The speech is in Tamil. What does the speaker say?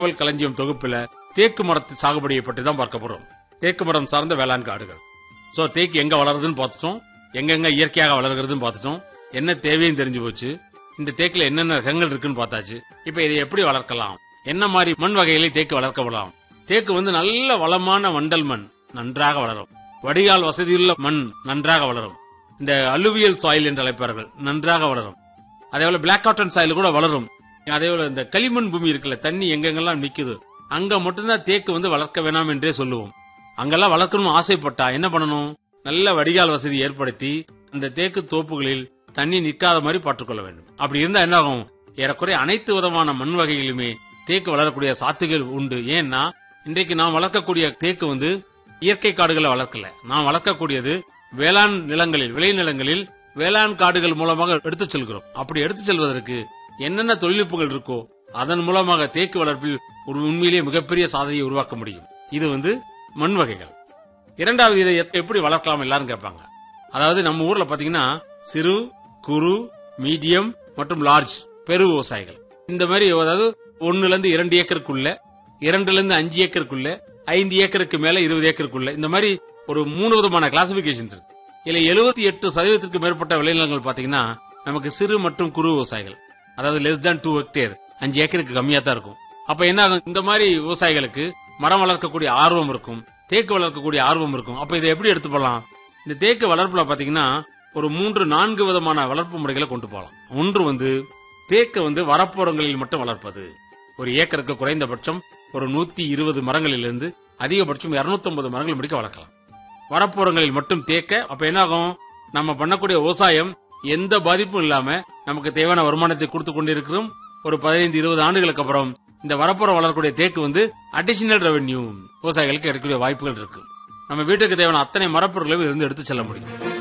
தகவல் களஞ்சியம் தொகுப்புல தேக்கு மரத்து சாகுபடியை பற்றி தான் பார்க்க போறோம் தேக்கு மரம் சார்ந்த வேளாண் காடுகள் சோ தேக்கு எங்க வளருதுன்னு பார்த்துட்டோம் எங்கெங்க இயற்கையாக வளர்கிறதுன்னு பார்த்துட்டோம் என்ன தேவையும் தெரிஞ்சு போச்சு இந்த தேக்குல என்னென்ன ரகங்கள் இருக்குன்னு பார்த்தாச்சு இப்ப இதை எப்படி வளர்க்கலாம் என்ன மாதிரி மண் வகைகளை தேக்கு வளர்க்கலாம் தேக்கு வந்து நல்ல வளமான வண்டல் மண் நன்றாக வளரும் வடிகால் வசதியுள்ள மண் நன்றாக வளரும் இந்த அலுவியல் சாயில் என்று அழைப்பார்கள் நன்றாக வளரும் அதே போல பிளாக் காட்டன் சாயில் கூட வளரும் அதே போல இந்த களிமண் பூமி இருக்குல்ல தண்ணி எங்கெங்கெல்லாம் நிக்குது அங்க மட்டும்தான் தேக்கு வந்து வளர்க்க வேணாம் என்றே சொல்லுவோம் அங்கெல்லாம் வளர்க்கணும்னு ஆசைப்பட்டா என்ன பண்ணணும் நல்ல வடிகால் வசதி ஏற்படுத்தி அந்த தேக்கு தோப்புகளில் தண்ணி நிற்காத மாதிரி பார்த்துக்கொள்ள வேண்டும் அப்படி இருந்தா என்ன ஆகும் ஏறக்குறைய அனைத்து விதமான மண் வகைகளுமே தேக்கு வளரக்கூடிய சாத்துகள் உண்டு ஏன்னா இன்றைக்கு நாம் வளர்க்கக்கூடிய தேக்கு வந்து இயற்கை காடுகளை வளர்க்கல நாம் வளர்க்கக்கூடியது வேளாண் நிலங்களில் விளைநிலங்களில் வேளாண் காடுகள் மூலமாக எடுத்துச் செல்கிறோம் அப்படி எடுத்துச் செல்வதற்கு என்னென்ன தொழில்நுட்பங்கள் இருக்கோ அதன் மூலமாக தேக்கு வளர்ப்பில் ஒரு உண்மையிலேயே மிகப்பெரிய சாதனையை உருவாக்க முடியும் இது வந்து மண் வகைகள் இரண்டாவது இதை எப்- எப்படி வளர்க்கலாம் எல்லாரும் கேட்பாங்க அதாவது நம்ம ஊர்ல பாத்தீங்கன்னா சிறு குறு மீடியம் மற்றும் லார்ஜ் பெரு விவசாயிகள் இந்த மாதிரி அதாவது ஒண்ணுல இருந்து இரண்டு ஏக்கருக்குள்ள இரண்டுல இருந்து அஞ்சு ஏக்கருக்குள்ள ஐந்து ஏக்கருக்கு மேல இருபது ஏக்கருக்குள்ள இந்த மாதிரி ஒரு மூணு விதமான கிளாசிபிகேஷன்ஸ் இருக்கு இதுல எழுபத்தி எட்டு சதவீதத்திற்கு மேற்பட்ட விளைநிலங்கள் பாத்தீங்கன்னா நமக்கு சிறு மற்றும் குறு விவசாயிகள் அதாவது லெஸ் than டூ ஹெக்டேர் அஞ்சு ஏக்கருக்கு கம்மியா தான் இருக்கும் அப்ப என்ன ஆகும் இந்த மாதிரி விவசாயிகளுக்கு மரம் வளர்க்கக்கூடிய ஆர்வம் இருக்கும் தேக்கு வளர்க்கக்கூடிய ஆர்வம் இருக்கும் அப்ப இதை எப்படி எடுத்து போகலாம் இந்த தேக்கு வளர்ப்புல பாத்தீங்கன்னா ஒரு மூன்று நான்கு விதமான வளர்ப்பு முறைகளை கொண்டு போகலாம் ஒன்று வந்து தேக்கு வந்து வரப்புறங்களில் மட்டும் வளர்ப்பது ஒரு ஏக்கருக்கு குறைந்தபட்சம் ஒரு நூத்தி இருபது மரங்களிலிருந்து அதிகபட்சம் 250 மரங்கள் முடிக்க வளர்க்கலாம் வரப்புறங்களில் மட்டும் தேக்க அப்ப என்ன ஆகும் நம்ம பண்ணக்கூடிய விவசாயம் எந்த பாதிப்பும் இல்லாம நமக்கு தேவையான வருமானத்தை கொடுத்து கொண்டிருக்கிறோம் ஒரு பதினைந்து இருபது ஆண்டுகளுக்கு அப்புறம் இந்த வரப்புறம் வளரக்கூடிய தேக்கு வந்து அடிஷனல் ரெவென்யூ விவசாயிகளுக்கு கிடைக்கக்கூடிய வாய்ப்புகள் இருக்கு நம்ம வீட்டுக்கு தேவையான அத்தனை மரப்பொருட்களையும் இருந்து எடுத்து செல்ல முடியும்